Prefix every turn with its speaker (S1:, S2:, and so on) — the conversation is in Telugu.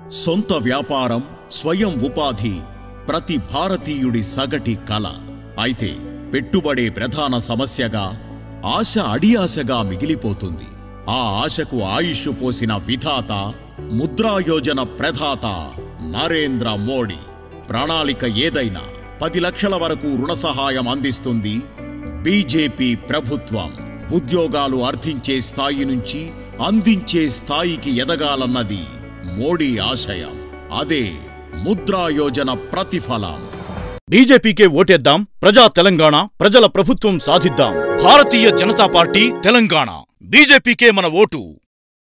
S1: సొంత వ్యాపారం స్వయం ఉపాధి ప్రతి భారతీయుడి సగటి కల అయితే పెట్టుబడే ప్రధాన సమస్యగా ఆశ అడియాశగా మిగిలిపోతుంది ఆ ఆశకు ఆయుష్ పోసిన విధాత ముద్రా యోజన ప్రధాత నరేంద్ర మోడీ ప్రణాళిక ఏదైనా పది లక్షల వరకు రుణ సహాయం అందిస్తుంది బీజేపీ ప్రభుత్వం ఉద్యోగాలు అర్థించే స్థాయి నుంచి అందించే స్థాయికి ఎదగాలన్నది మోడీ ఆశయం అదే ముద్రా యోజన ప్రతిఫలం
S2: బీజేపీకే ఓటేద్దాం ప్రజా తెలంగాణ ప్రజల ప్రభుత్వం సాధిద్దాం భారతీయ జనతా పార్టీ తెలంగాణ బీజేపీకే మన ఓటు